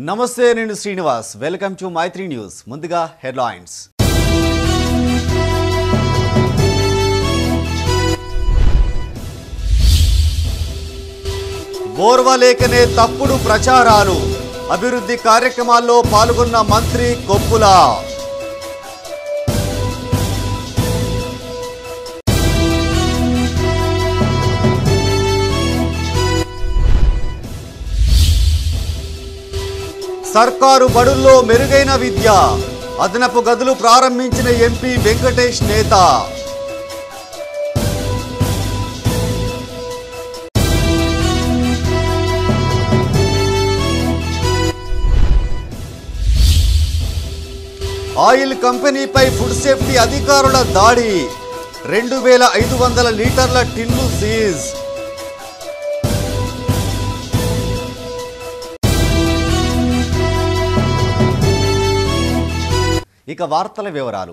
నమస్తే నేను Srinivas welcome to Maitri news ముందుగా హెడ్లైన్స్ ఓర్వలేకనే తప్పుడు ప్రచారాలు అభివృద్ధి కార్యక్రమాల్లో పాల్గొన్న మంత్రి కొప్పుల సర్కారు బడుల్లో మెరుగైన విద్య అదనపు గదులు ప్రారంభించిన ఎంపీ వెంకటేష్ నేత ఆయిల్ కంపెనీపై ఫుడ్ సేఫ్టీ అధికారుల దాడి రెండు వేల ఐదు వందల లీటర్ల టిన్ను సీజ్ ఇక వార్తల వివరాలు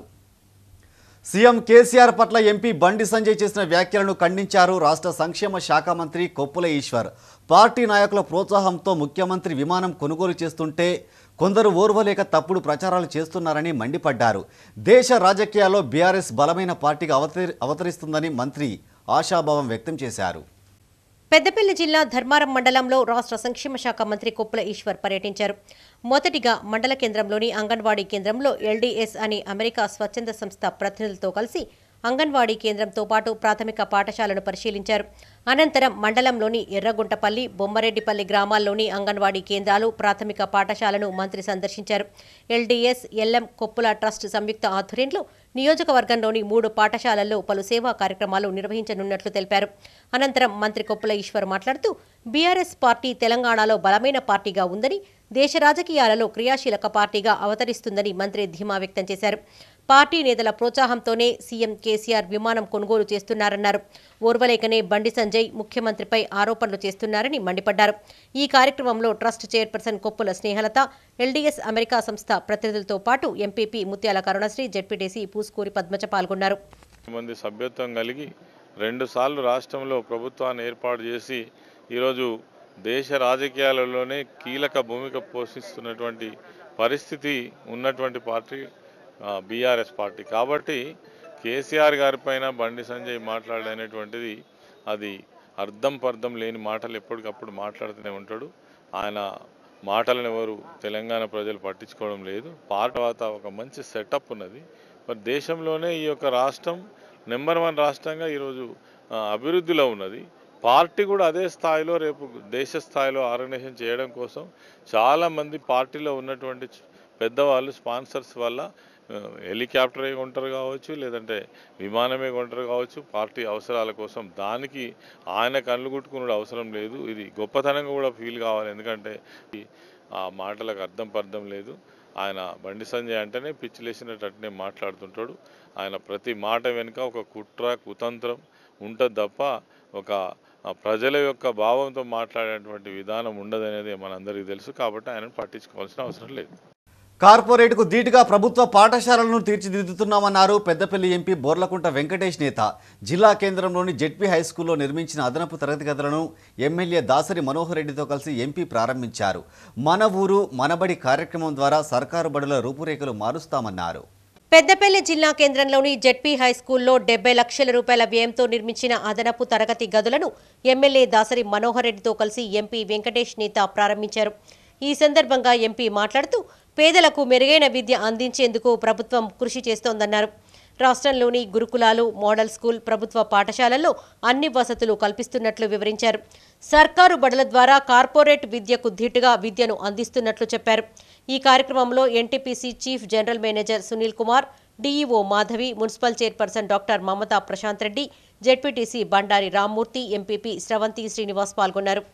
సీఎం కేసీఆర్ పట్ల ఎంపీ బండి సంజయ్ చేసిన వ్యాఖ్యలను ఖండించారు రాష్ట్ర సంక్షేమ శాఖ మంత్రి కొప్పుల ఈశ్వర్ పార్టీ నాయకుల ప్రోత్సాహంతో ముఖ్యమంత్రి విమానం కొనుగోలు చేస్తుంటే కొందరు ఓర్వలేక తప్పుడు ప్రచారాలు చేస్తున్నారని మండిపడ్డారు దేశ రాజకీయాల్లో బీఆర్ఎస్ బలమైన పార్టీగా అవతరి అవతరిస్తుందని మంత్రి ఆశాభావం వ్యక్తం చేశారు పెద్దపల్లి జిల్లా ధర్మారం మండలంలో రాష్ట్ర సంక్షేమ శాఖ మంత్రి కొప్పుల ఈశ్వర్ పర్యటించారు మొదటిగా మండల కేంద్రంలోని అంగన్వాడీ కేంద్రంలో ఎల్డీఎస్ అనే అమెరికా స్వచ్ఛంద సంస్థ ప్రతినిధులతో కలిసి అంగన్వాడీ కేంద్రంతో పాటు ప్రాథమిక పాఠశాలను పరిశీలించారు అనంతరం మండలంలోని ఎర్రగుంటపల్లి బొమ్మరెడ్డిపల్లి గ్రామాల్లోని అంగన్వాడీ కేంద్రాలు ప్రాథమిక పాఠశాలను మంత్రి సందర్శించారు ఎల్డీఎస్ ఎల్ఎం కొప్పుల ట్రస్ట్ సంయుక్త ఆధ్వర్యంలో నియోజకవర్గంలోని మూడు పాఠశాలల్లో పలు సేవా కార్యక్రమాలు నిర్వహించనున్నట్లు తెలిపారు అనంతరం మంత్రి కొప్పుల ఈశ్వర్ మాట్లాడుతూ బీఆర్ఎస్ పార్టీ తెలంగాణలో బలమైన పార్టీగా ఉందని దేశ రాజకీయాలలో క్రియాశీలక పార్టీగా అవతరిస్తుందని మంత్రి ధీమా వ్యక్తం చేశారు పార్టీ నేతల ప్రోత్సాహంతోనే సీఎం కేసీఆర్ విమానం కొనుగోలు చేస్తున్నారన్నారు ఓర్వలేకనే బండి సంజయ్ ముఖ్యమంత్రిపై ఆరోపణలు చేస్తున్నారని మండిపడ్డారు ఈ కార్యక్రమంలో trust chairperson Koppula Snehalatha LDS America సంస్థ ప్రతినిధులతో పాటు ఎంపీపీ ముత్యాల కరుణశ్రీ జెడ్పీటీసీ పూస్కూరి పద్మచ పాల్గొన్నారు మంది సభ్యత్వం కలిగి రెండుసార్లు రాష్ట్రంలో ప్రభుత్వాన్ని ఏర్పాటు చేసి ఈరోజు దేశ రాజకీయాలలోనే కీలక భూమిక పోషిస్తున్నటువంటి పరిస్థితి ఉన్నటువంటి పార్టీ బీఆర్ఎస్ పార్టీ కాబట్టి కేసీఆర్ గారిపైన బండి సంజయ్ మాట్లాడనేటువంటిది అది అర్థం పర్థం లేని మాటలు ఎప్పటికప్పుడు మాట్లాడుతూనే ఉంటాడు ఆయన మాటలను ఎవరు తెలంగాణ ప్రజలు పట్టించుకోవడం లేదు పార్టీ తర్వాత ఒక మంచి సెటప్ ఉన్నది మరి దేశంలోనే ఈ యొక్క రాష్ట్రం నెంబర్ వన్ రాష్ట్రంగా ఈరోజు ఆ, అభివృద్ధిలో ఉన్నది పార్టీ కూడా అదే స్థాయిలో రేపు దేశ స్థాయిలో ఆర్గనైజేషన్ చేయడం కోసం చాలామంది పార్టీలో ఉన్నటువంటి చ- పెద్దవాళ్ళు స్పాన్సర్స్ వల్ల ఆ, హెలికాప్టరే కొంటారు కావచ్చు లేదంటే విమానమే కొంటారు కావచ్చు పార్టీ అవసరాల కోసం దానికి ఆయన కళ్ళు కుట్టుకునే అవసరం లేదు ఇది గొప్పతనంగా కూడా ఫీల్ కావాలి ఎందుకంటే ఈ- ఆ మాటలకు అర్థం పర్థం లేదు ఆయన బండి సంజయ్ అంటేనే పిచ్చిలేసినట్టునే మాట్లాడుతుంటాడు ఆయన ప్రతి మాట వెనుక ఒక కుట్ర కుతంత్రం ఉంటుంది తప్ప ఒక ఆ, ప్రజల యొక్క భావంతో మాట్లాడేటువంటి విధానం ఉండదనేది మనందరికీ తెలుసు కాబట్టి ఆయనను పట్టించుకోవాల్సిన అవసరం లేదు కార్పొరేట్కు ధీటుగా ప్రభుత్వ పాఠశాలలను తీర్చిదిద్దుతున్నామన్నారు పెద్దపల్లి ఎంపీ బోర్లకుంట వెంకటేష్ నేత జిల్లా కేంద్రంలోని జెడ్పీ హై స్కూల్లో నిర్మించిన అదనపు తరగతి గదులను ఎమ్మెల్యే దాసరి మనోహర్ రెడ్డితో కలిసి ఎంపీ ప్రారంభించారు మన ఊరు మనబడి కార్యక్రమం ద్వారా సర్కారు బడుల రూపురేఖలు మారుస్తామన్నారు పెద్దపల్లి జిల్లా కేంద్రంలోని జెడ్పీ హై స్కూల్లో డెబ్బై లక్షల రూపాయల వ్యయంతో నిర్మించిన అదనపు తరగతి గదులను ఎమ్మెల్యే దాసరి మనోహర్ రెడ్డితో కలిసి ఎంపీ వెంకటేష్ నేత ప్రారంభించారు ఈ సందర్భంగా ఎంపీ మాట్లాడుతూ పేదలకు మెరుగైన విద్య అందించేందుకు ప్రభుత్వం కృషి చేస్తోందన్నారు రాష్ట్రంలోని గురుకులాలు మోడల్ స్కూల్ ప్రభుత్వ పాఠశాలల్లో అన్ని వసతులు కల్పిస్తున్నట్లు వివరించారు సర్కారు బడుల ద్వారా కార్పొరేట్ విద్యకు ధీటుగా విద్యను అందిస్తున్నట్లు చెప్పారు ఈ కార్యక్రమంలో NTPC chief general manager Sunil Kumar DEO Madhavi municipal chairperson doctor Mamata Prashant Reddy ZPTC Bandari Rammurthy MPP Sravanthi Srinivas పాల్గొన్నారు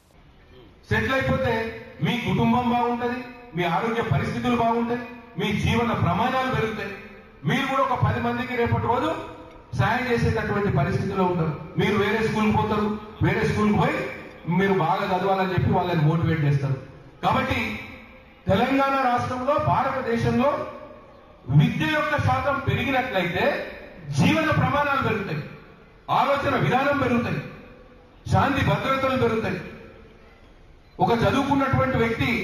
సెటిల్ అయిపోతే మీ కుటుంబం బాగుంటది మీ ఆరోగ్య పరిస్థితులు బాగుంటాయి మీ జీవన ప్రమాణాలు పెరుగుతాయి మీరు కూడా ఒక పది మందికి రేపటి రోజు సాయం చేసేటటువంటి పరిస్థితిలో ఉంటారు మీరు వేరే స్కూల్కి పోతారు వేరే స్కూల్కి పోయి మీరు బాగా చదవాలని చెప్పి వాళ్ళని మోటివేట్ చేస్తారు కాబట్టి తెలంగాణ రాష్ట్రంలో భారతదేశంలో విద్య యొక్క శాతం పెరిగినట్లయితే జీవన ప్రమాణాలు పెరుగుతాయి ఆలోచన విధానం పెరుగుతాయి శాంతి భద్రతలు పెరుగుతాయి ఒక చదువుకున్నటువంటి వ్యక్తి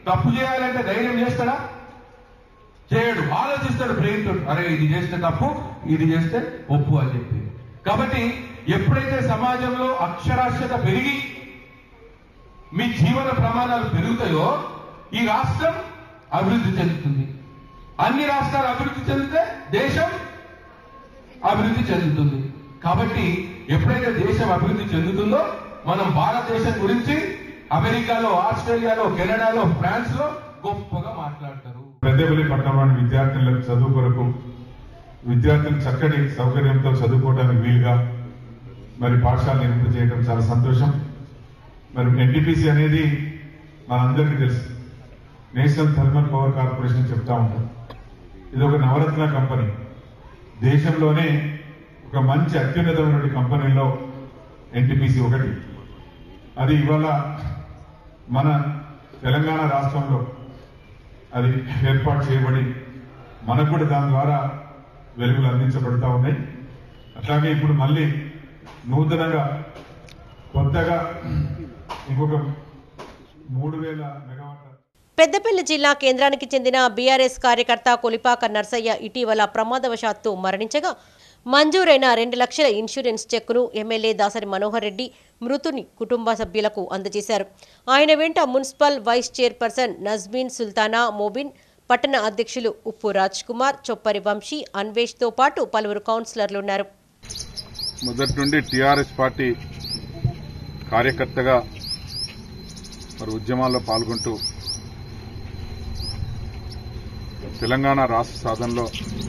తప్పు చేయాలంటే ధైర్యం చేస్తాడా చేయడు ఆలోచిస్తాడు బ్రెయిన్ తో అరే ఇది చేస్తే తప్పు ఇది చేస్తే ఒప్పు అని చెప్పి కాబట్టి ఎప్పుడైతే సమాజంలో అక్షరాస్యత పెరిగి మీ జీవన ప్రమాణాలు పెరుగుతాయో ఈ రాష్ట్రం అభివృద్ధి చెందుతుంది అన్ని రాష్ట్రాలు అభివృద్ధి చెందితే దేశం అభివృద్ధి చెందుతుంది కాబట్టి ఎప్పుడైతే దేశం అభివృద్ధి చెందుతుందో మనం భారతదేశం గురించి అమెరికాలో ఆస్ట్రేలియాలో కెనడాలో ఫ్రాన్స్ లో గొప్పగా మాట్లాడతారు పెద్దపల్లి పట్టణంలోని విద్యార్థులకు చదువు కొరకు విద్యార్థులు చక్కటి సౌకర్యంతో చదువుకోవడానికి వీలుగా మరి పాఠశాల నిర్మింప చేయడం చాలా సంతోషం మరి ఎన్టీపీసీ అనేది మనందరికీ తెలుసు నేషనల్ థర్మల్ పవర్ కార్పొరేషన్ చెప్తా ఉంటాం ఇది ఒక నవరత్న కంపెనీ దేశంలోనే ఒక మంచి అత్యున్నతమైనటువంటి కంపెనీలో ఎన్టీపీసీ ఒకటి అది ఇవాళ మన తెలంగాణ రాష్ట్రంలో అది ఏర్పాటు చేయబడి మనకు కూడా దాని ద్వారా వెలుగులు అందించబడతా ఉన్నాయి అట్లాగే ఇప్పుడు మళ్ళీ నూతనంగా కొత్తగా ఇంకొక మూడు వేల మెగావాట్ల పెద్దపల్లి జిల్లా కేంద్రానికి చెందిన బీఆర్ఎస్ కార్యకర్త కొలిపాక నర్సయ్య ఇటీవల ప్రమాదవశాత్తు మరణించగా మంజూరైన రెండు లక్షల ఇన్సూరెన్స్ చెక్కును ఎమ్మెల్యే దాసరి మనోహర్ రెడ్డి మృతుని కుటుంబ సభ్యులకు అందజేశారు ఆయన వెంట municipal vice chairperson Najmeen Sultana Mobin పట్టణ అధ్యక్షులు ఉప్పు రాజ్ కుమార్ చొప్పరి వంశీ అన్వేష్తో పాటు పలువురు కౌన్సిలర్లు ఉన్నారు మొదటి నుండి టీఆర్ఎస్ పార్టీ కార్యకర్తగా మరి ఉద్యమాల్లో పాల్గొంటూ తెలంగాణ రాష్ట్ర సాధనలో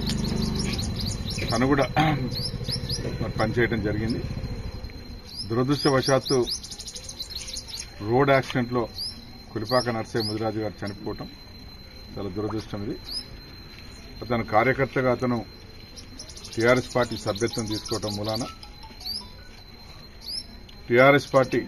తను కూడా మరి పనిచేయడం జరిగింది దురదృష్టవశాత్తు రోడ్ యాక్సిడెంట్లో కులిపాక నర్సే ముదిరాజు గారు చనిపోవటం చాలా దురదృష్టం ఇది అతను కార్యకర్తగా అతను టీఆర్ఎస్ పార్టీ సభ్యత్వం తీసుకోవటం మూలాన టీఆర్ఎస్ పార్టీ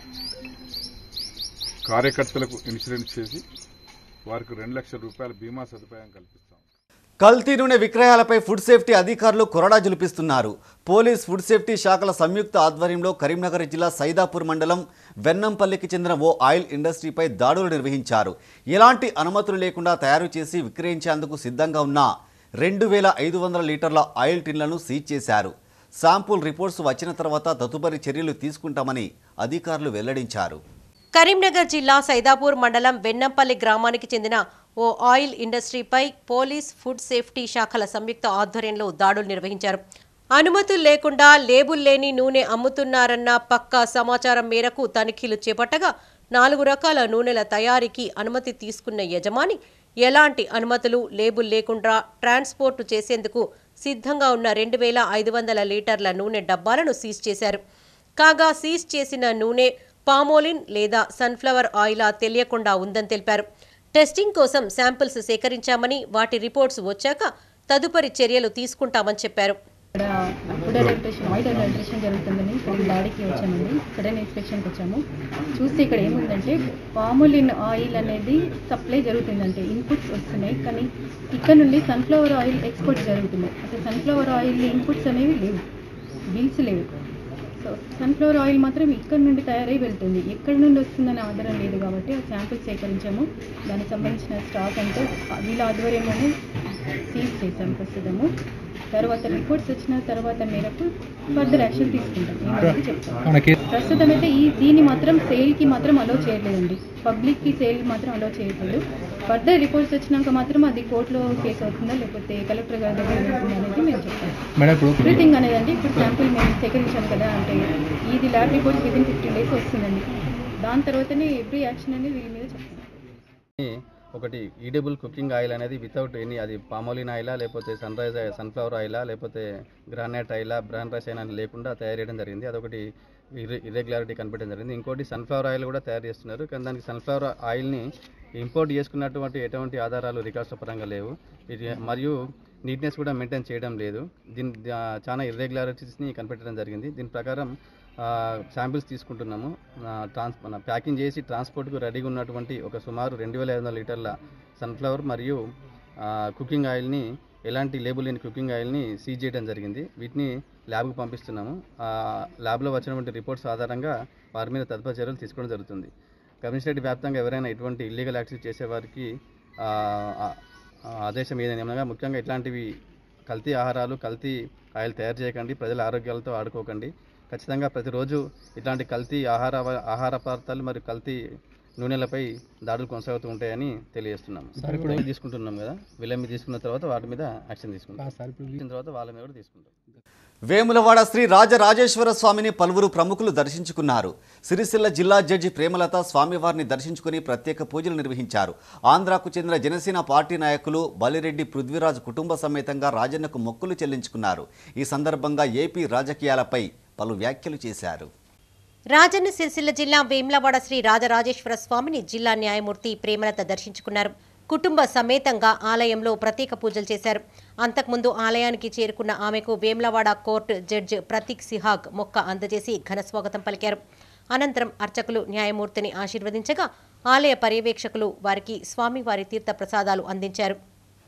కార్యకర్తలకు ఇన్సూరెన్స్ చేసి వారికి రెండు లక్షల రూపాయల బీమా సదుపాయం కల్పిస్తాం కల్తీ నూనె విక్రయాలపై ఫుడ్ సేఫ్టీ అధికారులు కొరడా జులిపిస్తున్నారు పోలీస్ ఫుడ్ సేఫ్టీ శాఖల సంయుక్త ఆధ్వర్యంలో కరీంనగర్ జిల్లా సైదాపూర్ మండలం వెన్నంపల్లికి చెందిన ఓ ఆయిల్ ఇండస్ట్రీపై దాడులు నిర్వహించారు ఎలాంటి అనుమతులు లేకుండా తయారు చేసి విక్రయించేందుకు సిద్ధంగా ఉన్న రెండు వేల ఐదు వందల లీటర్ల ఆయిల్ టిన్లను సీజ్ చేశారు శాంపుల్ రిపోర్ట్స్ వచ్చిన తర్వాత తదుపరి చర్యలు తీసుకుంటామని అధికారులు వెల్లడించారు కరీంనగర్ జిల్లా సైదాపూర్ మండలం వెన్నంపల్లి గ్రామానికి చెందిన ఓ ఆయిల్ ఇండస్ట్రీపై పోలీస్ ఫుడ్ సేఫ్టీ శాఖల సంయుక్త ఆధ్వర్యంలో దాడులు నిర్వహించారు అనుమతులు లేకుండా లేబుల్ లేని నూనె అమ్ముతున్నారన్న పక్కా సమాచారం మేరకు తనిఖీలు చేపట్టగా నాలుగు రకాల నూనెల తయారీకి అనుమతి తీసుకున్న యజమాని ఎలాంటి అనుమతులు లేబుల్ లేకుండా ట్రాన్స్పోర్ట్ చేసేందుకు సిద్ధంగా ఉన్న రెండు వేల ఐదు వందల లీటర్ల నూనె డబ్బాలను సీజ్ చేశారు కాగా సీజ్ చేసిన నూనె పామోలిన్ లేదా సన్ఫ్లవర్ ఆయిలా తెలియకుండా ఉందని తెలిపారు టెస్టింగ్ కోసం శాంపిల్స్ సేకరించామని వాటి రిపోర్ట్స్ వచ్చాక తదుపరి చర్యలు తీసుకుంటామని చెప్పారు ఇక్కడ ఫుడ్ అడల్ట్రేషన్ ఆయిల్ అడల్ట్రేషన్ జరుగుతుందని మా డాడీకి వచ్చామండి సడన్ ఇన్స్పెక్షన్కి వచ్చాము చూస్తే ఇక్కడ ఏముందంటే పాములిన్ ఆయిల్ అనేది సప్లై జరుగుతుందంటే ఇన్పుట్స్ వస్తున్నాయి కానీ ఇక్కడ నుండి సన్ఫ్లవర్ ఆయిల్ ఎక్స్పోర్ట్ జరుగుతుంది అసలు సన్ఫ్లవర్ ఆయిల్ ఇన్పుట్స్ అనేవి లేవు బిల్స్ లేవు సో సన్ఫ్లవర్ ఆయిల్ మాత్రం ఇక్కడ నుండి తయారై వెళ్తుంది ఎక్కడి నుండి వస్తుందని ఆధారం లేదు కాబట్టి ఆ శాంపిల్ సేకరించాము దానికి సంబంధించిన స్టాక్ అంతా వీళ్ళ ఆధ్వర్యంలోనే సీజ్ చేశాం ప్రస్తుతము తర్వాత రిపోర్ట్స్ వచ్చిన తర్వాత మేరకు ఫర్దర్ యాక్షన్ తీసుకుంటాం ఏమనేది చెప్తాం ప్రస్తుతం అయితే ఈ దీన్ని మాత్రం సేల్కి మాత్రం అలో చేయలేదండి పబ్లిక్కి సేల్ మాత్రం అలో చేయట్లేదు ఫర్దర్ రిపోర్ట్స్ వచ్చినాక మాత్రం అది కోర్టులో కేసు అవుతుందా లేకపోతే కలెక్టర్ గారి దగ్గర వెళ్తుందా అనేది మేము చెప్తాం ఎవ్రీథింగ్ అనేదండి ఇప్పుడు శాంపుల్ మేము సేకరించాం కదా అంటే ఇది lab reports within fifteen days వస్తుందండి దాని తర్వాతనే ఎవ్రీ యాక్షన్ అనేది వీళ్ళ మీద చెప్తాం ఒకటి ఈడబుల్ కుకింగ్ ఆయిల్ అనేది వితౌట్ ఎనీ అది పామోలిన్ ఆయిలా లేకపోతే సన్ రైజ్ సన్ఫ్లవర్ ఆయిలా లేకపోతే గ్రానైట్ ఆయిలా బ్రాండ్ రైస్ అయినా లేకుండా తయారు చేయడం జరిగింది అదొకటి ఇర్రెగ్యులారిటీ కనిపెట్టడం జరిగింది ఇంకోటి సన్ఫ్లవర్ ఆయిల్ కూడా తయారు చేస్తున్నారు కానీ దానికి సన్ఫ్లవర్ ఆయిల్ని ఇంపోర్ట్ చేసుకున్నటువంటి ఎటువంటి ఆధారాలు రికార్డ్స్ పరంగా లేవు ఇది మరియు నీట్నెస్ కూడా మెయింటైన్ చేయడం లేదు దీని దా- చాలా ఇర్రెగ్యులారిటీస్ని కనిపెట్టడం జరిగింది దీని ప్రకారం శాంపిల్స్ తీసుకుంటున్నాము ఆ, ట్రాన్స్ మన ప్యాకింగ్ చేసి ట్రాన్స్పోర్ట్కు రెడీగా ఉన్నటువంటి ఒక సుమారు రెండు వేల ఐదు వందల లీటర్ల సన్ఫ్లవర్ మరియు ఆ, కుకింగ్ ఆయిల్ని ఎలాంటి లేబుల్ లేని కుకింగ్ ఆయిల్ని సీజ్ చేయడం జరిగింది వీటిని ల్యాబ్కు పంపిస్తున్నాము ఆ, ల్యాబ్లో వచ్చినటువంటి రిపోర్ట్స్ ఆధారంగా వారి మీద తదుపరి చర్యలు తీసుకోవడం జరుగుతుంది కమిషనరేట్ వ్యాప్తంగా ఎవరైనా ఎటువంటి ఇల్లీగల్ యాక్టివిటీ చేసేవారికి ఆ, ఆ, ఆ ఆదేశం ఏదైనా ముఖ్యంగా ఇట్లాంటివి కల్తీ ఆహారాలు కల్తీ ఆయిల్ తయారు చేయకండి ప్రజల ఆరోగ్యాలతో ఆడుకోకండి ఖచ్చితంగా ప్రతిరోజు ఇట్లాంటి కల్తీ ఆహార ఆహార పదార్థాలు మరియు కల్తీ నూనెలపై దాడులు కొనసాగుతూ ఉంటాయని తెలియజేస్తున్నాము ఇప్పుడు తీసుకుంటున్నాం కదా వీళ్ళ మీద తీసుకున్న తర్వాత వాటి మీద యాక్షన్ తీసుకుంటాం తీసుకున్న తర్వాత వాళ్ళ మీద కూడా తీసుకుంటాం వేములవాడ శ్రీ రాజరాజేశ్వర స్వామిని పలువురు ప్రముఖులు దర్శించుకున్నారు సిరిసిల్ల జిల్లా జడ్జి ప్రేమలత స్వామివారిని దర్శించుకుని ప్రత్యేక పూజలు నిర్వహించారు ఆంధ్రాకు చెందిన జనసేన పార్టీ నాయకులు బలిరెడ్డి పృథ్వీరాజ్ కుటుంబ సమేతంగా రాజన్నకు మొక్కులు చెల్లించుకున్నారు ఈ సందర్భంగా ఏపీ రాజకీయాలపై పలు వ్యాఖ్యలు చేశారు రాజన్న సిరిసిల్ల జిల్లా వేమ్లవాడ శ్రీ రాజరాజేశ్వర స్వామిని జిల్లా న్యాయమూర్తి ప్రేమలత దర్శించుకున్నారు కుటుంబ సమేతంగా ఆలయంలో ప్రత్యేక పూజలు చేశారు అంతకుముందు ఆలయానికి చేరుకున్న ఆమెకు వేమ్లవాడ కోర్టు జడ్జి ప్రతీక్ సిహాగ్ మొక్క అందజేసి ఘనస్వాగతం పలికారు అనంతరం అర్చకులు న్యాయమూర్తిని ఆశీర్వదించగా ఆలయ పర్యవేక్షకులు వారికి స్వామివారి తీర్థ ప్రసాదాలు అందించారు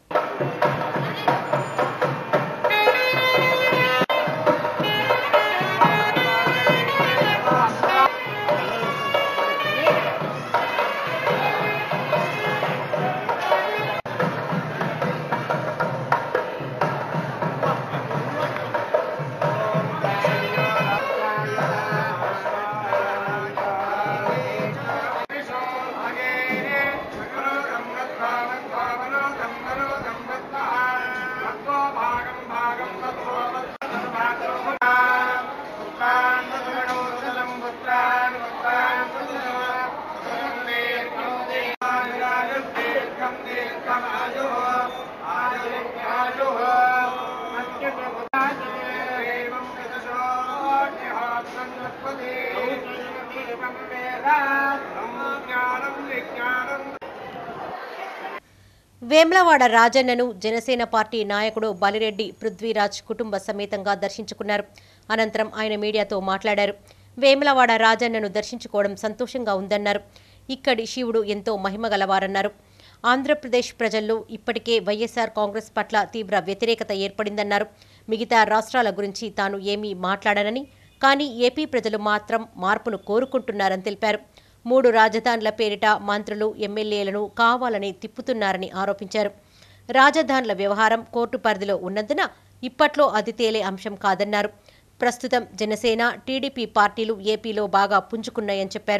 వేమ్లవాడ రాజన్నను జనసేన పార్టీ నాయకుడు బలిరెడ్డి పృథ్వీరాజ్ కుటుంబ సమేతంగా దర్శించుకున్నారు అనంతరం ఆయన మీడియాతో మాట్లాడారు వేములవాడ రాజన్నను దర్శించుకోవడం సంతోషంగా ఉందన్నారు ఇక్కడి శివుడు ఎంతో మహిమగలవారన్నారు ఆంధ్రప్రదేశ్ ప్రజల్లో ఇప్పటికే వైఎస్ఆర్ కాంగ్రెస్ పట్ల తీవ్ర వ్యతిరేకత ఏర్పడిందన్నారు మిగతా రాష్ట్రాల గురించి తాను ఏమీ మాట్లాడనని కానీ ఏపీ ప్రజలు మాత్రం మార్పును కోరుకుంటున్నారని తెలిపారు మూడు రాజధానుల పేరిట మంత్రులు ఎమ్మెల్యేలను కావాలని తిప్పుతున్నారని ఆరోపించారు రాజధానుల వ్యవహారం కోర్టు పరిధిలో ఉన్నందున ఇప్పట్లో అది తేలే అంశం కాదన్నారు ప్రస్తుతం జనసేన టీడీపీ పార్టీలు ఏపీలో బాగా పుంజుకున్నాయని చెప్పారు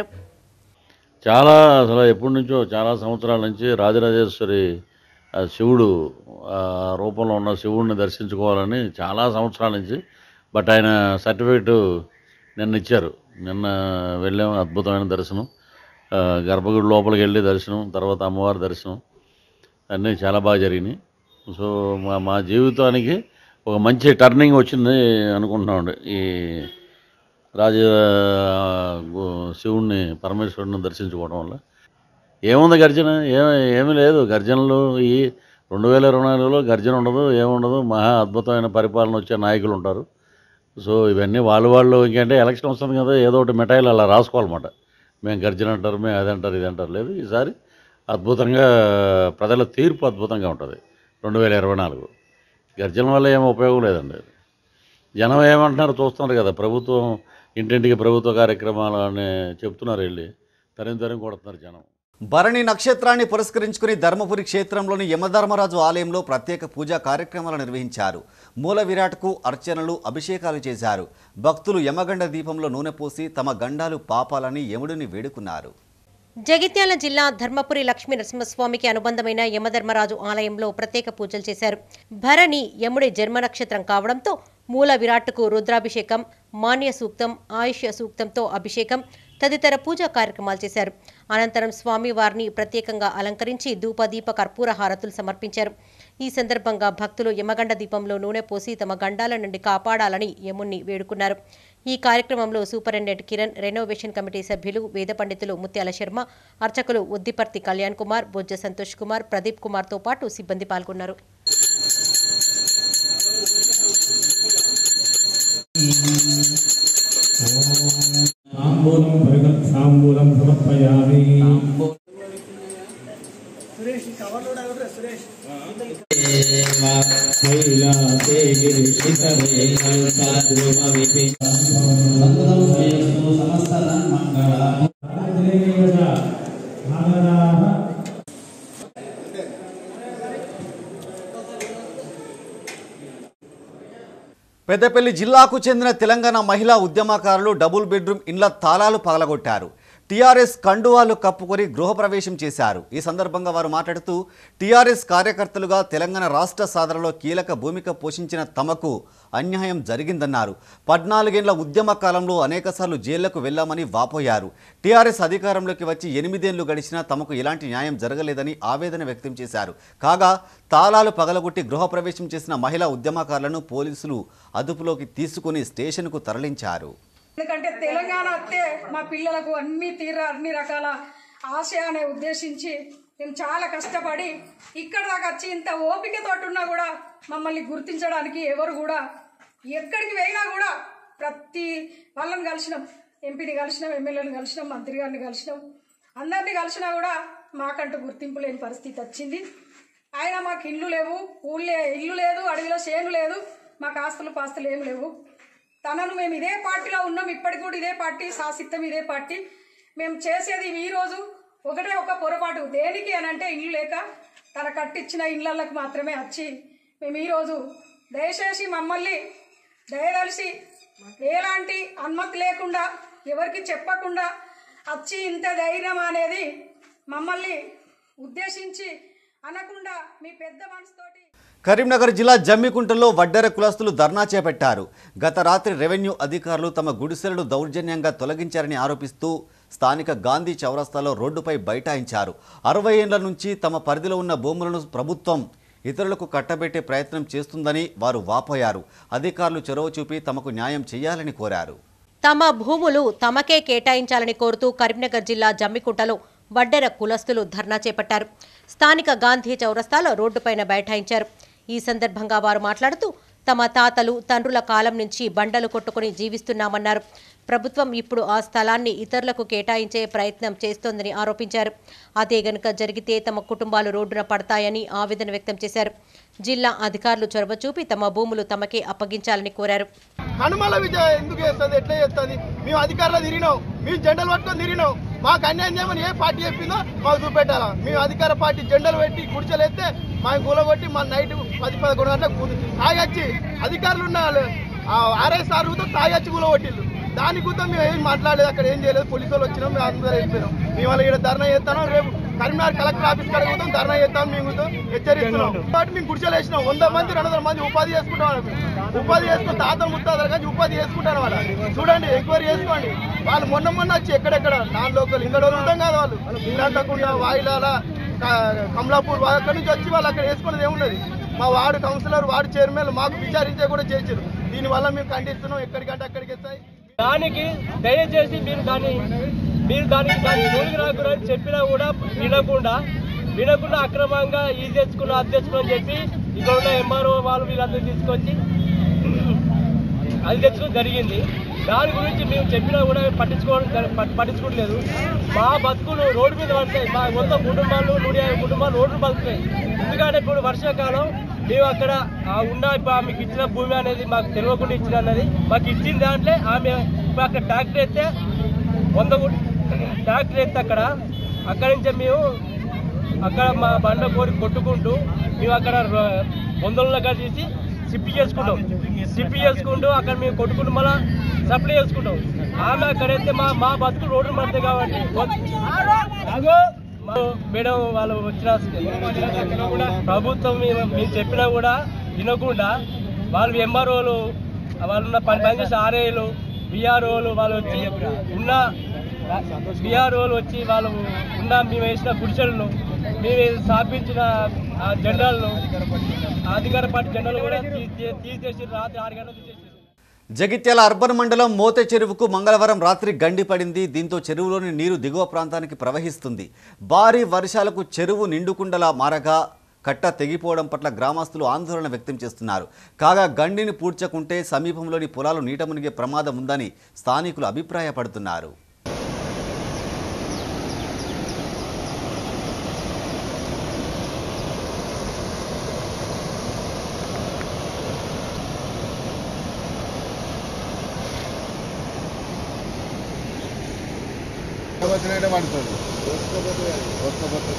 చాలా అసలు ఎప్పటి నుంచో చాలా సంవత్సరాల నుంచి రాజరాజేశ్వరి ఆ శివుడు ఆ రూపంలో ఉన్న శివుడిని దర్శించుకోవాలని చాలా సంవత్సరాల నుంచి బట్ ఆయన సర్టిఫికేట్ నిన్న ఇచ్చారు నిన్న వెళ్ళాము అద్భుతమైన దర్శనం ఆ, గర్భగుడి లోపలికి వెళ్ళి దర్శనం తర్వాత అమ్మవారి దర్శనం అన్నీ చాలా బాగా జరిగినాయి సో మా మా జీవితానికి ఒక మంచి టర్నింగ్ వచ్చింది అనుకుంటున్నామండి ఈ రాజ గు- శివుణ్ణి పరమేశ్వరుని దర్శించుకోవడం వల్ల ఏముంది గర్జన ఏమి ఏమీ లేదు గర్జనలు ఈ రెండు వేల ఇరవై నాలుగులో గర్జన ఉండదు ఏముండదు మహా అద్భుతమైన పరిపాలన వచ్చే నాయకులు ఉంటారు సో ఇవన్నీ వాళ్ళు వాళ్ళు ఇంకంటే ఎలక్షన్ వస్తుంది కదా ఏదో ఒకటి మిఠాయిలు అలా రాసుకోవాలన్నమాట మేము గర్జన అంటారు మేము అది అంటారు ఇది అంటారు లేదు ఈసారి అద్భుతంగా ప్రజల తీర్పు అద్భుతంగా ఉంటుంది రెండు వేల ఇరవై నాలుగు గర్జన వల్ల ఏం ఉపయోగం లేదండి జనం ఏమంటున్నారు చూస్తున్నారు కదా ప్రభుత్వం ఇంటింటికి ప్రభుత్వ కార్యక్రమాలు అని చెప్తున్నారు వెళ్ళి తరిమి తరిమి కొడుతున్నారు జనం భరణి నక్షత్రాన్ని పురస్కరించుకుని ధర్మపురి క్షేత్రంలోని యమధర్మరాజు ఆలయంలో ప్రత్యేక పూజా కార్యక్రమాలు నిర్వహించారు మూల విరాట్కు అర్చనలు అభిషేకాలు చేశారు భక్తులు యమగండ దీపంలో నూనె పోసి తమ గండాలు పాపాలని యముడిని వేడుకున్నారు జగిత్యాల జిల్లా ధర్మపురి లక్ష్మీ నరసింహస్వామికి అనుబంధమైన యమధర్మరాజు ఆలయంలో ప్రత్యేక పూజలు చేశారు భరణి యముడి జన్మ నక్షత్రం కావడంతో మూల విరాట్కు రుద్రాభిషేకం మాన్య సూక్తం ఆయుష్య సూక్తంతో అభిషేకం తదితర పూజా కార్యక్రమాలు చేశారు అనంతరం స్వామివారిని ప్రత్యేకంగా అలంకరించి ధూపదీప కర్పూర హారతులు సమర్పించారు ఈ సందర్భంగా భక్తులు యమగండ దీపంలో నూనె పోసి తమ గండాల నుండి కాపాడాలని యముణ్ణి వేడుకున్నారు ఈ కార్యక్రమంలో సూపరింటెండెంట్ కిరణ్ రెనోవేషన్ కమిటీ సభ్యులు వేద పండితులు ముత్యాల శర్మ అర్చకులు ఉద్దిపర్తి కళ్యాణ్ కుమార్ బొజ్జ సంతోష్ కుమార్ ప్రదీప్ కుమార్తో పాటు సిబ్బంది పాల్గొన్నారు తాంబూలం పరిగ- తాంబూలం సమర్పయామి కైలాసే గిరిశిఖరే కల్పాద్రుమవిపి సమస్త నారదాः పెద్దపల్లి జిల్లాకు చెందిన తెలంగాణ మహిళా ఉద్యమకారులు డబుల్ బెడ్రూమ్ ఇండ్ల తాళాలు పగలగొట్టారు టీఆర్ఎస్ కండువాలు కప్పుకొని గృహప్రవేశం చేశారు ఈ సందర్భంగా వారు మాట్లాడుతూ టీఆర్ఎస్ కార్యకర్తలుగా తెలంగాణ రాష్ట్ర సాధనలో కీలక భూమిక పోషించిన తమకు అన్యాయం జరిగిందన్నారు పద్నాలుగేండ్ల ఉద్యమ కాలంలో అనేకసార్లు జైళ్లకు వెళ్లామని వాపోయారు టీఆర్ఎస్ అధికారంలోకి వచ్చి ఎనిమిదేళ్లు గడిచినా తమకు ఎలాంటి న్యాయం జరగలేదని ఆవేదన వ్యక్తం చేశారు కాగా తాళాలు పగలగొట్టి గృహప్రవేశం చేసిన మహిళా ఉద్యమకారులను పోలీసులు అదుపులోకి తీసుకుని స్టేషన్కు తరలించారు ఎందుకంటే తెలంగాణ వస్తే మా పిల్లలకు అన్ని తీర అన్ని రకాల ఆశయాన్ని ఉద్దేశించి మేము చాలా కష్టపడి ఇక్కడ దాకా వచ్చి ఇంత ఓపికతోటి ఉన్నా కూడా మమ్మల్ని గుర్తించడానికి ఎవరు కూడా ఎక్కడికి వెళ్ళినా కూడా ప్రతి వాళ్ళని కలిసినాం ఎంపీని కలిసినాం ఎమ్మెల్యేని కలిసినాం మంత్రి గారిని కలిసినాం అందరినీ కలిసినా కూడా మాకంటూ గుర్తింపు లేని పరిస్థితి వచ్చింది ఆయన మాకు ఇల్లు లేవు ఊళ్ళే ఇల్లు లేదు అడవిలో చేను లేదు మాకు ఆస్తులు పాస్తులు ఏం లేవు తనను మేము ఇదే పార్టీలో ఉన్నాం ఇప్పటికి కూడా ఇదే పార్టీ శాసిత్తం ఇదే పార్టీ మేము చేసేది ఈ రోజు ఒకటే ఒక పొరపాటు దేనికి అని అంటే ఇల్లు లేక తన కట్టించిన ఇళ్ళకి మాత్రమే వచ్చి మేము ఈరోజు దయచేసి మమ్మల్ని దయదలిసి ఎలాంటి అనుమతి లేకుండా ఎవరికి చెప్పకుండా వచ్చి ఇంత ధైర్యం అనేది మమ్మల్ని ఉద్దేశించి అనకుండా మీ పెద్ద మనసుతోటి కరీంనగర్ జిల్లా జమ్మికుంటలో వడ్డెర కులస్తులు ధర్నా చేపట్టారు గత రాత్రి రెవెన్యూ అధికారులు తమ గుడిసెలను దౌర్జన్యంగా తొలగించారని ఆరోపిస్తూ స్థానిక గాంధీ చౌరస్తాలో రోడ్డుపై బైఠాయించారు అరవై ఏళ్ల నుంచి తమ పరిధిలో ఉన్న భూములను ప్రభుత్వం ఇతరులకు కట్టబెట్టే ప్రయత్నం చేస్తుందని వారు వాపోయారు అధికారులు చొరవ చూపి తమకు న్యాయం చేయాలని కోరారు తమ భూములు తమకే కేటాయించాలని కోరుతూ కరీంనగర్ జిల్లా జమ్మికుంటలో వడ్డెర కులస్తులు ధర్నా చేపట్టారు స్థానిక గాంధీ చౌరస్తాలో రోడ్డుపైన బైఠాయించారు ఈ సందర్భంగా వారు మాట్లాడుతూ తమ తాతలు తండ్రుల కాలం నుంచి బండలు కొట్టుకుని జీవిస్తున్నామన్నారు ప్రభుత్వం ఇప్పుడు ఆ స్థలాన్ని ఇతరులకు కేటాయించే ప్రయత్నం చేస్తోందని ఆరోపించారు అదే గనుక జరిగితే తమ కుటుంబాలు రోడ్డున పడతాయని ఆవేదన వ్యక్తం చేశారు జిల్లా అధికారులు చొరవ చూపి తమ భూములు తమకే అప్పగించాలని కోరారు హనుమల విజయ ఎందుకు చేస్తుంది ఎట్లా చేస్తుంది మేము అధికారులు తిరిగినాం మేము జెండలు పట్టుకొని తిరిగినాం మాకు అన్యాయం చేయమని ఏ పార్టీ చెప్పిందో మాకు చూపెట్టాలా మేము అధికార పార్టీ జెండలు పెట్టి గుడిచలేస్తే మాకు కూలగొట్టి మా నైట్ పది పదకొండు గంటలకు తాగొచ్చి అధికారులు ఉన్న ఆర్ఎస్ఆర్ తాగొచ్చి కూలగొట్టిల్లు దాని గురించి మేము ఏం మాట్లాడలేదు అక్కడ ఏం చేయలేదు పోలీసు వాళ్ళు వచ్చినాం మేము అందరూ వెళ్ళిపోయినాం మేము వాళ్ళ ఇక్కడ ధర్నా చేస్తాను రేపు కరీంనగర్ కలెక్టర్ ఆఫీస్ కాడ పోతాం ధర్నా చేస్తాం మేము కూడా హెచ్చరిస్తున్నాం కాబట్టి మేము గుడిసెలు వేసినాం వంద మంది రెండు వందల మంది ఉపాధి చేసుకుంటాం వాళ్ళకి. ఉపాధి చేసుకుని తాత ముత్తాతలు కానీ ఉపాధి చేసుకుంటారు వాళ్ళ చూడండి ఎంక్వైరీ చేసుకోండి వాళ్ళు మొన్న మొన్న వచ్చి ఎక్కడెక్కడ నాన్ లోకల్ ఇంకా ఉంటాం కాదు వాళ్ళు ఇలాంటకుండా వాయిలాల క- కమలాపూర్ వా- అక్కడి నుంచి వచ్చి వాళ్ళు అక్కడ వేసుకున్నది ఏమున్నది మా వార్డు కౌన్సిలర్ వార్డు చైర్మన్ మాకు విచారించే కూడా చేసారు దీనివల్ల మేము ఖండిస్తున్నాం ఎక్కడికంటే అక్కడికి వస్తాయి దానికి దయచేసి మీరు దాన్ని మీరు దానికి దాని జోలికి రాకూడదు అని చెప్పినా కూడా వినకుండా వినకుండా అక్రమంగా ఇది తెచ్చుకున్నా అది తెచ్చుకున్నా అని చెప్పి ఇక్కడ ఉన్న ఎంఆర్ఓ వాళ్ళు వీళ్ళందరూ తీసుకొచ్చి అది తెచ్చుకోవడం జరిగింది దాని గురించి మేము చెప్పినా కూడా పట్టించుకోవడం జర- పట్- పట్టించుకోవట్లేదు మా బతుకులు రోడ్డు మీద పడతాయి మా మొత్తం కుటుంబాలు నూట యాభై కుటుంబాలు రోడ్డు బతుకుతాయి ఎందుకంటే ఇప్పుడు వర్షాకాలం మేము అక్కడ ఆ ఉన్న ఇప్పుడు ఆమెకి ఇచ్చిన భూమి అనేది మాకు తెలియకుండా ఇచ్చిన అన్నది మాకు ఇచ్చిన దాంట్లో ఆమె ఇప్పుడు అక్కడ ట్రాక్టర్ ఎత్తే వంద గు- ట్రాక్టర్ ఎత్తే అక్కడ అక్కడి నుంచే మేము అక్కడ మా బండ కోరి కొట్టుకుంటూ మేము అక్కడ ర- వందల కాడ తీసి సిప్పి చేసుకుంటాం సిప్పి చేసుకుంటూ అక్కడ మేము కొట్టుకుంటూ మళ్ళీ సప్లై చేసుకుంటాం ఆమె అక్కడైతే మా మా బతుకులు రోడ్డు పడతాయి కాబట్టి మా మేడం వాళ్ళు వచ్చిన ప్రభుత్వం మేము మేము చెప్పినా కూడా వినకుండా వాళ్ళు ఎంఆర్ఓలు వాళ్ళు పని పనిచేసే ఆర్ఏలు బీఆర్ఓలు వాళ్ళు వచ్చి ఉన్న బీఆర్ఓలు వచ్చి వాళ్ళు ఉన్న మేము వేసిన గుడిసెలను మేము స్థాపించిన ఆ జెండాలను అధికార పార్టీ జెండాలు కూడా తీ- తీ- తీసేసి రాత్రి ఆరు గంటలకు తీసేసి జగిత్యాల అర్బన్ మండలం మోతే చెరువుకు మంగళవారం రాత్రి గండి పడింది దీంతో చెరువులోని నీరు దిగువ ప్రాంతానికి ప్రవహిస్తుంది భారీ వర్షాలకు చెరువు నిండుకుండలా మారగా కట్ట తెగిపోవడం పట్ల గ్రామస్తులు ఆందోళన వ్యక్తం చేస్తున్నారు కాగా గండిని పూడ్చకుంటే సమీపంలోని పొలాలు నీట మునిగే ప్రమాదం ఉందని స్థానికులు అభిప్రాయపడుతున్నారు వచ్చినట్టే పడుతుంది వస్తపోతే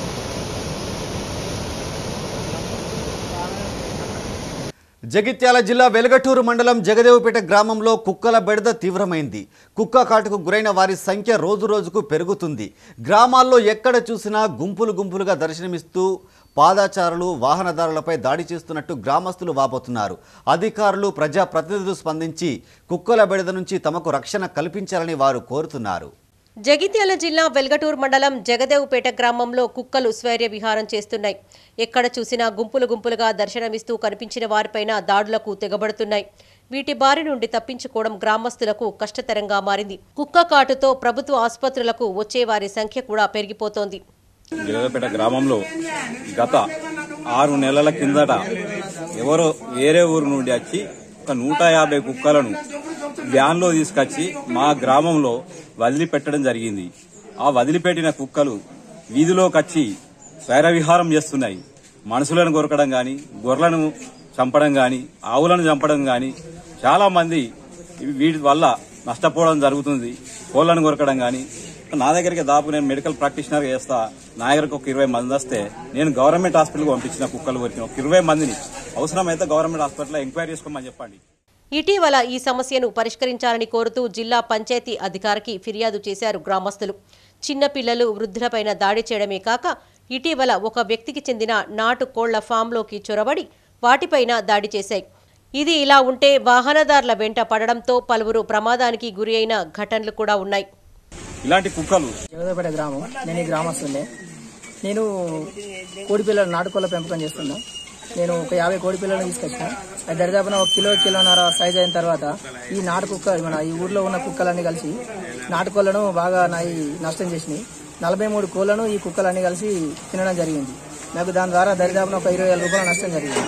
జగిత్యాల జిల్లా వెలగటూరు మండలం జగదేవుపేట గ్రామంలో కుక్కల బెడద తీవ్రమైంది కుక్క కాటుకు గురైన వారి సంఖ్య రోజు రోజుకు పెరుగుతుంది గ్రామాల్లో ఎక్కడ చూసినా గుంపులు గుంపులుగా దర్శనమిస్తూ పాదాచారులు వాహనదారులపై దాడి చేస్తున్నట్టు గ్రామస్తులు వాపోతున్నారు అధికారులు ప్రజాప్రతినిధులు స్పందించి కుక్కల బెడద నుంచి తమకు రక్షణ కల్పించాలని వారు కోరుతున్నారు జగిత్యాల జిల్లా వెల్గటూర్ మండలం జగదేవుపేట గ్రామంలో కుక్కలు స్వైర్య విహారం చేస్తున్నాయి ఎక్కడ చూసినా గుంపులు గుంపులుగా దర్శనమిస్తూ కనిపించిన వారిపైన దాడులకు తెగబడుతున్నాయి వీటి బారి నుండి తప్పించుకోవడం గ్రామస్తులకు కష్టతరంగా మారింది కుక్క కాటుతో ప్రభుత్వ ఆసుపత్రులకు వచ్చే వారి సంఖ్య కూడా పెరిగిపోతోంది జగదపేట గ్రామంలో గత ఆరు నెలల కిందట ఎవరో వేరే ఊరు నుండి వచ్చి ఒక నూట యాభై కుక్కలను వ్యాన్లో తీసుకొచ్చి మా గ్రామంలో వదిలిపెట్టడం జరిగింది ఆ వదిలిపెట్టిన కుక్కలు వీధిలోకి వచ్చి స్వైరవిహారం చేస్తున్నాయి మనుషులను కొరకడం గాని గొర్రెలను చంపడం గాని ఆవులను చంపడం గాని చాలా మంది వీటి వల్ల నష్టపోవడం జరుగుతుంది కోళ్లను కొరకడం గాని నా దగ్గరికి దాపు నేను మెడికల్ ప్రాక్టీషనర్ చేస్తా నా దగ్గరకు ఒక ఇరవై మంది వస్తే నేను గవర్నమెంట్ హాస్పిటల్కి పంపించిన కుక్కలు కొరికిన ఒక ఇరవై మందిని అవసరమైతే గవర్నమెంట్ హాస్పిటల్లో ఎంక్వైరీ చేసుకోమని చెప్పండి ఇటీవల ఈ సమస్యను పరిష్కరించాలని కోరుతూ జిల్లా పంచాయతీ అధికారికి ఫిర్యాదు చేశారు గ్రామస్తులు చిన్నపిల్లలు వృద్ధులపైన దాడి చేయడమే కాక ఇటీవల ఒక వ్యక్తికి చెందిన నాటు కోళ్ల ఫామ్లోకి చొరబడి వాటిపైన దాడి చేశాయి ఇది ఇలా ఉంటే వాహనదారుల వెంట పడడంతో పలువురు ప్రమాదానికి గురి అయిన ఘటనలు కూడా ఉన్నాయి ఇలాంటి కుక్కలు జగదేపేట గ్రామం నేను ఈ గ్రామస్తుండే నేను కోడి పిల్లలు నాటుకోళ్ళ పెంపకం చేస్తున్నా నేను ఒక యాభై కోడి పిల్లలను తీసుకొచ్చిన అది దరిదాపున ఒక కిలో కిలోన్నర సైజ్ అయిన తర్వాత ఈ నాటు కుక్క మన ఈ ఊర్లో ఉన్న కుక్కలన్నీ కలిసి నాటుకోళ్లను బాగా నాయి నష్టం చేసినాయి నలభై మూడు కోళ్లను ఈ కుక్కలన్నీ కలిసి తినడం జరిగింది నాకు దాని ద్వారా దరిదాపున ఒక ఇరవై వేల రూపాయల నష్టం జరిగింది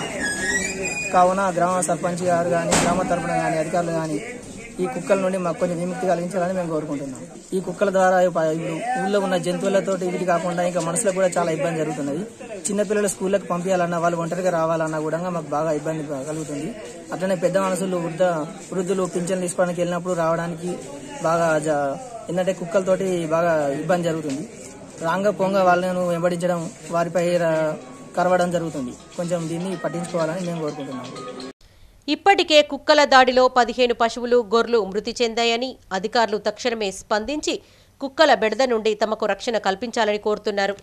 కావున గ్రామ సర్పంచ్ గారు కానీ గ్రామ తరపున కానీ అధికారులు కానీ ఈ కుక్కల నుండి మాకు కొంచెం విముక్తి కలిగించాలని మేము కోరుకుంటున్నాం ఈ కుక్కల ద్వారా ఇప్పుడు ఊళ్ళో ఉన్న జంతువులతో వీటి కాకుండా ఇంకా మనుషులకు కూడా చాలా ఇబ్బంది జరుగుతున్నది చిన్నపిల్లలు స్కూళ్ళకి పంపించాలన్నా వాళ్ళు ఒంటరిగా రావాలన్నా కూడా మాకు బాగా ఇబ్బంది కలుగుతుంది అట్లనే పెద్ద మనుషులు వృద్ధ వృద్ధులు పింఛన్ తీసుకోవడానికి వెళ్ళినప్పుడు రావడానికి బాగా జ- ఏంటంటే కుక్కలతోటి బాగా ఇబ్బంది జరుగుతుంది రాంగ పొంగ వాళ్ళను వెంబడించడం వారిపై ర- కరవడం జరుగుతుంది కొంచెం దీన్ని పట్టించుకోవాలని మేము కోరుకుంటున్నాము ఇప్పటికే కుక్కల దాడిలో పదిహేను పశువులు గొర్రెలు మృతి చెందాయని అధికారులు తక్షణమే స్పందించి కుక్కల బెడద నుండి తమకు రక్షణ కల్పించాలని కోరుతున్నారు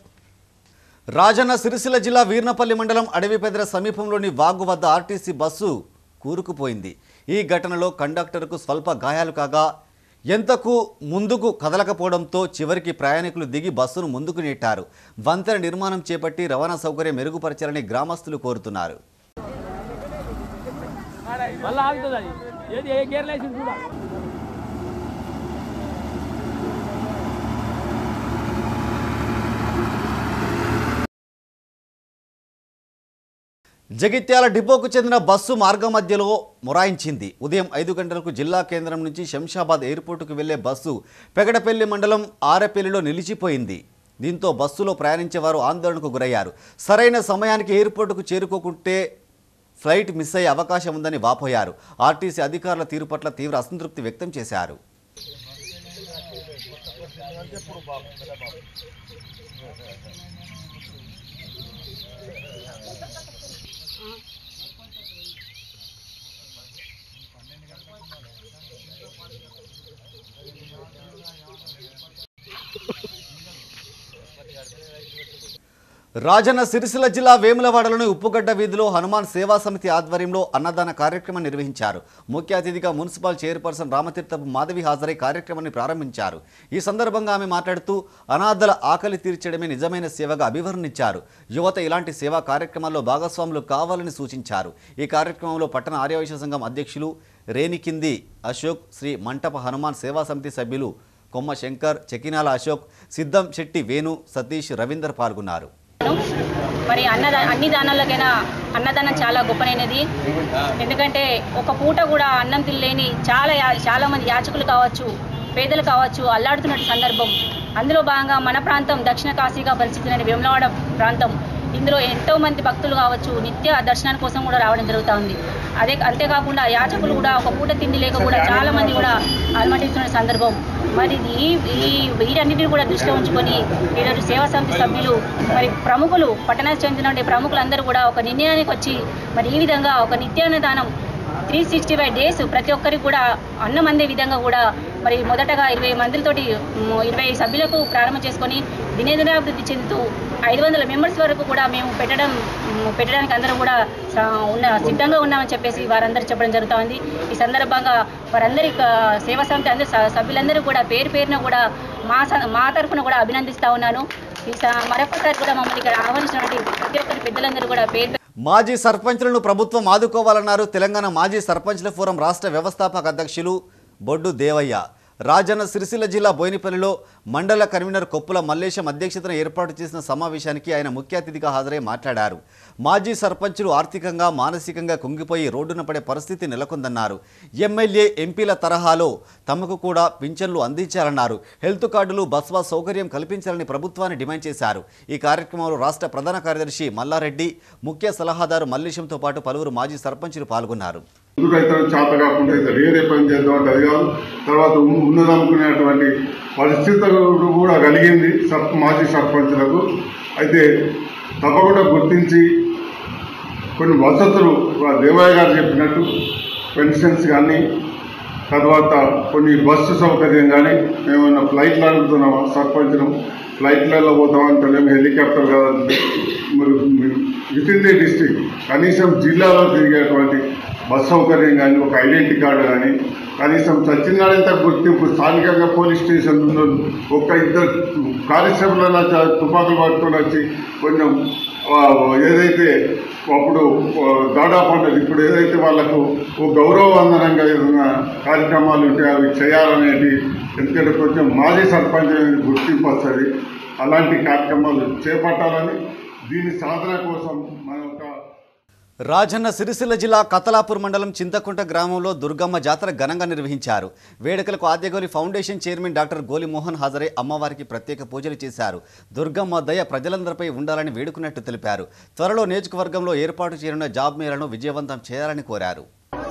రాజన్న సిరిసిల్ల జిల్లా వీర్నపల్లి మండలం అడవిపెదర సమీపంలోని వాగు వద్ద ఆర్టీసీ బస్సు కూరుకుపోయింది ఈ ఘటనలో కండక్టర్కు స్వల్ప గాయాలు కాగా ఎంతకు ముందుకు కదలకపోవడంతో చివరికి ప్రయాణికులు దిగి బస్సును ముందుకు నెట్టారు వంతెన నిర్మాణం చేపట్టి రవాణా సౌకర్యం మెరుగుపరచాలని గ్రామస్తులు కోరుతున్నారు మళ్ళీ ఆగుతుంది అది ఏది ఏ గేర్ లైసెన్స్ కూడా జగిత్యాల డిపోకు చెందిన బస్సు మార్గ మధ్యలో మొరాయించింది ఉదయం ఐదు గంటలకు జిల్లా కేంద్రం నుంచి శంషాబాద్ ఎయిర్పోర్టుకు వెళ్లే బస్సు పెగడపల్లి మండలం ఆరెపల్లిలో నిలిచిపోయింది దీంతో బస్సులో ప్రయాణించే వారు ఆందోళనకు గురయ్యారు సరైన సమయానికి ఎయిర్పోర్టుకు చేరుకోకుంటే ఫ్లైట్ మిస్ అయ్యే అవకాశం ఉందని వాపోయారు ఆర్టీసీ అధికారుల తీరు పట్ల తీవ్ర అసంతృప్తి వ్యక్తం చేశారు రాజన్న సిరిసిల్ల జిల్లా వేములవాడలోని ఉప్పుగడ్డ వీధిలో హనుమాన్ సేవా సమితి ఆధ్వర్యంలో అన్నదాన కార్యక్రమం నిర్వహించారు ముఖ్య అతిథిగా మున్సిపల్ చైర్పర్సన్ రామతీర్థపు మాధవి హాజరై కార్యక్రమాన్ని ప్రారంభించారు ఈ సందర్భంగా ఆమె మాట్లాడుతూ అనాథల ఆకలి తీర్చడమే నిజమైన సేవగా అభివర్ణించారు యువత ఇలాంటి సేవా కార్యక్రమాల్లో భాగస్వాములు కావాలని సూచించారు ఈ కార్యక్రమంలో పట్టణ ఆర్యవైశ్య సంఘం అధ్యక్షులు రేణికింది అశోక్ శ్రీ మంటప హనుమాన్ సేవా సమితి సభ్యులు కొమ్మ శంకర్ చెకినాల అశోక్ సిద్ధం శెట్టి వేణు సతీష్ రవీందర్ పాల్గొన్నారు మరి అన్నదా అన్ని దానాలకైనా అన్నదానం చాలా గొప్పనైనది ఎందుకంటే ఒక పూట కూడా అన్నం తినలేని చాలా యా- చాలా మంది యాచకులు కావచ్చు పేదలు కావచ్చు అల్లాడుతున్న సందర్భం అందులో భాగంగా మన ప్రాంతం దక్షిణ కాశీగా పరిస్థితులైన వేములవాడ ప్రాంతం ఇందులో ఎంతో మంది భక్తులు కావచ్చు నిత్య దర్శనాని కోసం కూడా రావడం జరుగుతూ ఉంది అదే అంతేకాకుండా యాచకులు కూడా ఒక పూట తిండి లేక కూడా చాలా మంది కూడా అలమటిస్తున్న సందర్భం మరి ఈ ఈ వీటన్నిటిని కూడా దృష్టిలో ఉంచుకొని ఈరోజు సేవా సమితి సభ్యులు మరి ప్రముఖులు పట్టణానికి చెందిన ప్రముఖులందరూ కూడా ఒక నిర్ణయానికి వచ్చి మరి ఈ విధంగా ఒక నిత్యాన్నదానం త్రీ సిక్స్టీ ఫైవ్ డేస్ ప్రతి ఒక్కరికి కూడా అన్నం అందే విధంగా కూడా మరి మొదటగా ఇరవై మందితోటి మ్, ఇరవై సభ్యులకు ప్రారంభం చేసుకొని దినదినాభివృద్ధి చెందుతూ ఐదు వందల మెంబర్స్ వరకు కూడా మేము పెట్టడం మ్, పెట్టడానికి అందరం కూడా స- ఉన్న సిద్ధంగా ఉన్నామని చెప్పేసి వారందరూ చెప్పడం జరుగుతోంది ఈ సందర్భంగా వారందరి ఆ, సేవా సమితి అందరి స- సభ్యులందరూ కూడా పేరు పేరున కూడా మా స- మా తరఫున కూడా అభినందిస్తా ఉన్నాను ఈ స- మరొకసారి కూడా మమ్మల్ని ఇక్కడ ఆహ్వానించినటువంటి ప్రతి ఒక్కరి పెద్దలందరూ కూడా పేరు మాజీ సర్పంచ్లను ప్రభుత్వం ఆదుకోవాలన్నారు తెలంగాణ మాజీ సర్పంచ్ల ఫోరం రాష్ట్ర వ్యవస్థాపక అధ్యక్షులు బొడ్డు దేవయ్య రాజన్న సిరిసిల్ల జిల్లా బోయినపల్లిలో మండల కన్వీనర్ కొప్పుల మల్లేశం అధ్యక్షతన ఏర్పాటు చేసిన సమావేశానికి ఆయన ముఖ్య అతిథిగా హాజరై మాట్లాడారు మాజీ సర్పంచులు ఆర్థికంగా మానసికంగా కుంగిపోయి రోడ్డున పడే పరిస్థితి నెలకొందన్నారు ఎమ్మెల్యే ఎంపీల తరహాలో తమకు కూడా పింఛన్లు అందించాలన్నారు హెల్త్ కార్డులు బస్ పాస్ సౌకర్యం కల్పించాలని ప్రభుత్వాన్ని డిమాండ్ చేశారు ఈ కార్యక్రమంలో రాష్ట్ర ప్రధాన కార్యదర్శి మల్లారెడ్డి ముఖ్య సలహాదారు మల్లేశంతో పాటు పలువురు మాజీ సర్పంచులు పాల్గొన్నారు ముందుకు అయితే చేత కాకుండా అయితే వేరే పని చేద్దాం అంటే అది కాదు తర్వాత ఉన్- ఉన్నదనుకునేటువంటి పరిస్థితులు కూడా కలిగింది సర్ప మాజీ సర్పంచులకు అయితే తప్పకుండా గుర్తించి కొన్ని వసతులు ఆ దేవయ్య గారు చెప్పినట్టు పెన్షన్స్ కానీ తర్వాత కొన్ని బస్సు సౌకర్యం కానీ మేమన్నా ఫ్లైట్లు అడుగుతున్నామా సర్పంచ్ను ఫ్లైట్లలో పోతామంటే మేము హెలికాప్టర్ కదా మరి విత్ ఇన్ ది డిస్టిక్ కనీసం జిల్లాలో తిరిగేటువంటి బస్ సౌకర్యం కానీ ఒక ఐడెంటిటీ కార్డు కానీ కనీసం సత్యనారాయణ గుర్తింపు స్థానికంగా పోలీస్ స్టేషన్ ఉన్నోళ్ళు ఒక ఇద్దరు కానిస్టేబుల్ తుపాకులు పట్టుకొని వచ్చి కొంచెం ఆ, ఏదైతే అప్పుడు ఆ, దాదాపు అన్నది ఇప్పుడు ఏదైతే వాళ్ళకు ఒక గౌరవవందనంగా ఏదైనా కార్యక్రమాలు ఉంటే అవి చేయాలనేది ఎందుకంటే కొంచెం మాజీ సర్పంచ్ అనేది గుర్తింపు వస్తుంది అలాంటి కార్యక్రమాలు చేపట్టాలని దీని సాధన కోసం మన ఒక రాజన్న సిరిసిల్ల జిల్లా కతలాపూర్ మండలం చింతకుంట గ్రామంలో దుర్గమ్మ జాతర ఘనంగా నిర్వహించారు వేడుకలకు ఆద్యగోలి ఫౌండేషన్ చైర్మన్ డాక్టర్ గోలి మోహన్ హాజరై అమ్మవారికి ప్రత్యేక పూజలు చేశారు దుర్గమ్మ దయ ప్రజలందరిపై ఉండాలని వేడుకున్నట్టు తెలిపారు త్వరలో నియోజకవర్గంలో ఏర్పాటు చేయనున్న జాబ్ మేళను విజయవంతం చేయాలని కోరారు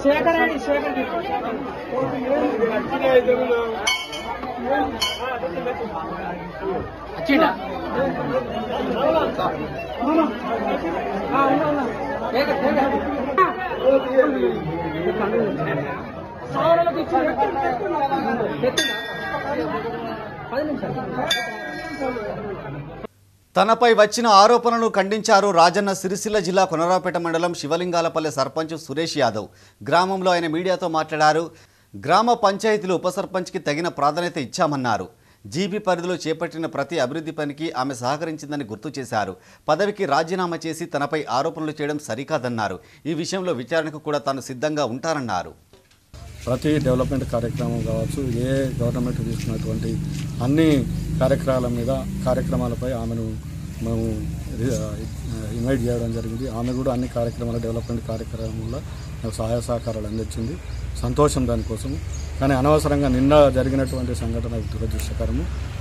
తనపై వచ్చిన ఆరోపణలు ఖండించారు రాజన్న సిరిసిల్ల జిల్లా కొనరాపేట మండలం శివలింగాలపల్లె సర్పంచ్ సురేష్ యాదవ్ గ్రామంలో ఆయన మీడియాతో మాట్లాడారు గ్రామ పంచాయతీలు ఉప సర్పంచ్కి తగిన ప్రాధాన్యత ఇచ్చామన్నారు జీబీ పరిధిలో చేపట్టిన ప్రతి అభివృద్ధి పనికి ఆమె సహకరించిందని గుర్తు చేశారు పదవికి రాజీనామా చేసి తనపై ఆరోపణలు చేయడం సరికాదన్నారు ఈ విషయంలో విచారణకు కూడా తాను సిద్ధంగా ఉంటానన్నారు ప్రతి డెవలప్మెంట్ కార్యక్రమం కావచ్చు ఏ గవర్నమెంట్ తీసుకున్నటువంటి అన్ని కార్యక్రమాల మీద కార్యక్రమాలపై ఆమెను మేము రి- ఇన్వైట్ చేయడం జరిగింది ఆమె కూడా అన్ని కార్యక్రమాల డెవలప్మెంట్ కార్యక్రమంలో నాకు సహాయ సహకారాలు అందించింది సంతోషం దానికోసం కానీ అనవసరంగా నిన్న జరిగినటువంటి సంఘటన దురదృష్టకరము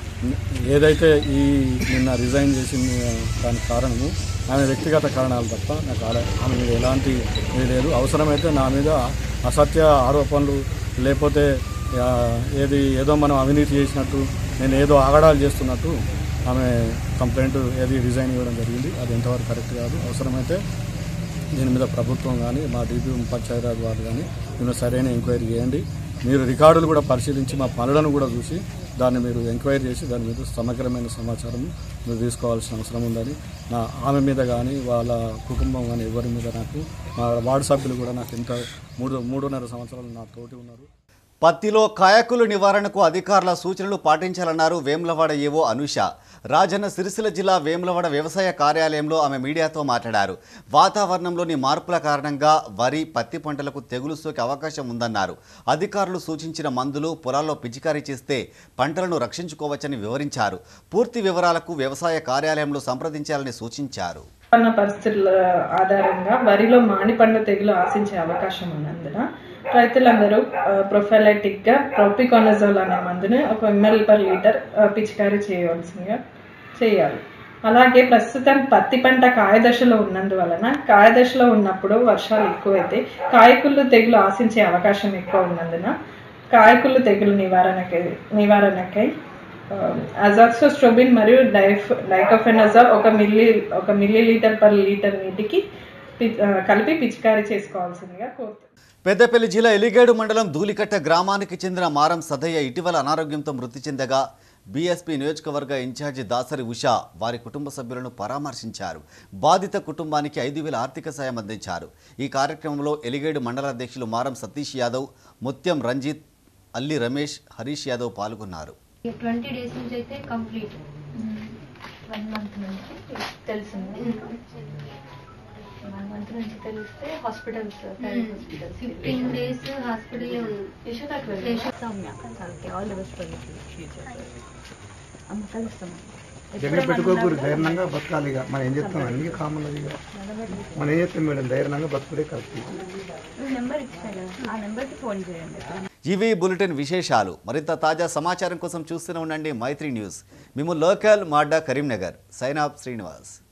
ఏదైతే ఈ నిన్న రిజైన్ చేసిన దానికి కారణము ఆమె వ్యక్తిగత కారణాలు తప్ప నాకు ఆడ- ఆమె మీద ఎలాంటి ఇది లేదు అవసరమైతే నా మీద అసత్య ఆరోపణలు లేకపోతే ఆ, ఏది ఏదో మనం అవినీతి చేసినట్టు నేను ఏదో ఆగడాలు చేస్తున్నట్టు ఆమె కంప్లైంట్ ఏది రిజైన్ ఇవ్వడం జరిగింది అది ఎంతవరకు కరెక్ట్ కాదు అవసరమైతే దీని మీద ప్రభుత్వం కానీ మా డీపీ పంచాయతీరాజ్ వారు కానీ దీని సరైన ఎంక్వైరీ చేయండి మీరు రికార్డులు కూడా పరిశీలించి మా పనులను కూడా చూసి దాన్ని మీరు ఎంక్వైరీ చేసి దాని మీద సమగ్రమైన సమాచారం మీరు తీసుకోవాల్సిన అవసరం ఉందని నా ఆమె మీద కానీ వాళ్ళ కుటుంబం కానీ ఎవరి మీద నాకు మా వార్డు సభ్యులు కూడా నాకు ఎంత మూడు మూడున్నర సంవత్సరాలు నా తోటి ఉన్నారు పత్తిలో కాయకులు నివారణకు అధికారుల సూచనలు పాటించాలన్నారు వేములవాడ ఏవో అనుష రాజన్న సిరిసిల్ల జిల్లా వేములవాడ వ్యవసాయ కార్యాలయంలో ఆమె మీడియాతో మాట్లాడారు వాతావరణంలోని మార్పుల కారణంగా వరి పత్తి పంటలకు తెగులు సోకే అవకాశం ఉందన్నారు అధికారులు సూచించిన మందులు పొలాల్లో పిచికారీ చేస్తే పంటలను రక్షించుకోవచ్చని వివరించారు పూర్తి వివరాలకు వ్యవసాయ కార్యాలయంలో సంప్రదించాలని సూచించారు వాతావరణ పరిస్థితుల ఆధారంగా వరిలో మానిపండు తెగులు ఆశించే అవకాశం ఉన్నందున రైతులందరూ ప్రొఫైలైటిక్ గా ప్రోపికానజోల్ అనే మందుని ఒక ఎంఎల్ పర్ లీటర్ ఆ, పిచికారీ చేయవలసిందిగా చేయాలి అలాగే ప్రస్తుతం పత్తి పంట కాయదశలో ఉన్నందువలన కాయదశలో ఉన్నప్పుడు వర్షాలు ఎక్కువైతే కాయకుళ్ళు తెగులు ఆశించే అవకాశం ఎక్కువ ఉన్నందున కాయకులు తెగులు నివారణకై నివారణకై అజాక్సోస్ట్రోబిన్ మరియు డైఫ్ డైకోఫెనజాల్ ఒక మిల్లీ ఒక మిల్లీ లీటర్ పర్ లీటర్ నీటికి పి- ఆ, కలిపి పిచికారీ చేసుకోవాల్సిందిగా కోరుతున్నాను పెద్దపల్లి జిల్లా ఎలిగేడు మండలం ధూలికట్ట గ్రామానికి చెందిన మారం సదయ్య ఇటీవల అనారోగ్యంతో మృతి చెందగా బీఎస్పీ నియోజకవర్గ ఇన్ఛార్జి దాసరి ఉషా వారి కుటుంబ సభ్యులను పరామర్శించారు బాధిత కుటుంబానికి ఐదు వేల ఆర్థిక సాయం అందించారు ఈ కార్యక్రమంలో ఎలిగేడు మండల అధ్యక్షులు మారం సతీష్ యాదవ్ ముత్యం రంజిత్ అల్లి రమేష్ హరీష్ యాదవ్ పాల్గొన్నారు ట్వంటీ డేస్ నుంచి అయితే కంప్లీట్ వన్ మంత్ నుంచి తెలిసింది వన్ మంత్ నుంచి తెలిస్తే hospitals hospitals fifteen days hospital Soumya okay all the best for future అమ్మ కలుస్తాం జగన్ పెట్టుకోకూడదు ధైర్యంగా బతకాలి ఇక మనం ఏం చెప్తాం అన్ని కామన్ ఇక మనం ఏం చెప్తాం మేడం ధైర్యంగా బతుకుడే కరెక్ట్ నెంబర్ ఇచ్చారు ఆ నెంబర్కి ఫోన్ చేయండి ఇవి బులెటిన్ విశేషాలు మరింత తాజా సమాచారం కోసం చూస్తూనే ఉండండి మైత్రి న్యూస్ మేము లోకల్ మాడ్డా కరీంనగర్ సైన్ ఆఫ్ శ్రీనివాస్